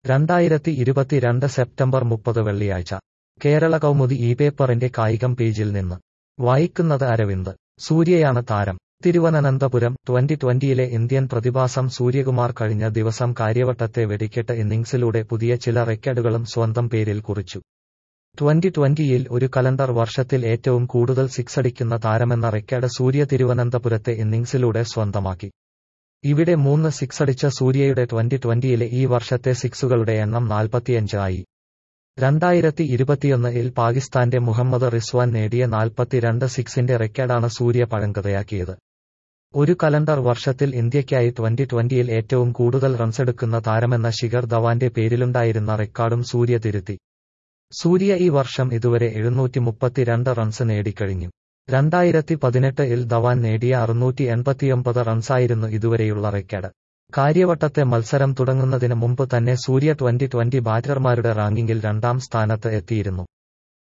രണ്ടായിരത്തി ഇരുപത്തിരണ്ട് സെപ്റ്റംബർ മുപ്പത് വെള്ളിയാഴ്ച കേരള കൗമുദി ഈ പേപ്പറിന്റെ കായികം പേജിൽ നിന്ന് വായിക്കുന്നത് അരവിന്ദ് സൂര്യയാണ് താരം തിരുവനന്തപുരം ട്വന്റി ട്വന്റിയിലെ ഇന്ത്യൻ പ്രതിഭാസം സൂര്യകുമാർ കഴിഞ്ഞ ദിവസം കാര്യവട്ടത്തെ വെടിക്കെട്ട് ഇന്നിംഗ്സിലൂടെ പുതിയ ചില റെക്കോർഡുകളും സ്വന്തം പേരിൽ കുറിച്ചു ട്വന്റി ട്വന്റിയിൽ ഒരു കലണ്ടർ വർഷത്തിൽ ഏറ്റവും കൂടുതൽ സിക്സടിക്കുന്ന താരമെന്ന റെക്കോർഡ് സൂര്യ തിരുവനന്തപുരത്തെ ഇന്നിംഗ്സിലൂടെ സ്വന്തമാക്കി ഇവിടെ മൂന്ന് സിക്സടിച്ച സൂര്യയുടെ ട്വന്റി ട്വന്റിയിലെ ഈ വർഷത്തെ സിക്സുകളുടെ എണ്ണം നാൽപ്പത്തിയഞ്ച് ആയി രണ്ടായിരത്തി ഇരുപത്തിയൊന്നിൽ പാകിസ്ഥാന്റെ മുഹമ്മദ് റിസ്വാൻ നേടിയ നാൽപ്പത്തിരണ്ട് സിക്സിന്റെ റെക്കോർഡാണ് സൂര്യ പഴങ്കഥയാക്കിയത് ഒരു കലണ്ടർ വർഷത്തിൽ ഇന്ത്യയ്ക്കായി ട്വന്റി ട്വന്റിയിൽ ഏറ്റവും കൂടുതൽ റൺസെടുക്കുന്ന താരമെന്ന ശിഖർ ധവാന്റെ പേരിലുണ്ടായിരുന്ന റെക്കോർഡും സൂര്യ തിരുത്തി സൂര്യ ഈ വർഷം ഇതുവരെ എഴുന്നൂറ്റി മുപ്പത്തിരണ്ട് റൺസ് നേടിക്കഴിഞ്ഞു രണ്ടായിരത്തി പതിനെട്ട് ഇൽ ധവാൻ നേടിയ അറുന്നൂറ്റി എൺപത്തിയൊമ്പത് റൺസായിരുന്നു ഇതുവരെയുള്ള റെക്കോർഡ് കാര്യവട്ടത്തെ മത്സരം തുടങ്ങുന്നതിന് മുമ്പ് തന്നെ സൂര്യ ട്വന്റി ട്വന്റി ബാറ്റർമാരുടെ റാങ്കിങ്ങിൽ രണ്ടാം സ്ഥാനത്ത് എത്തിയിരുന്നു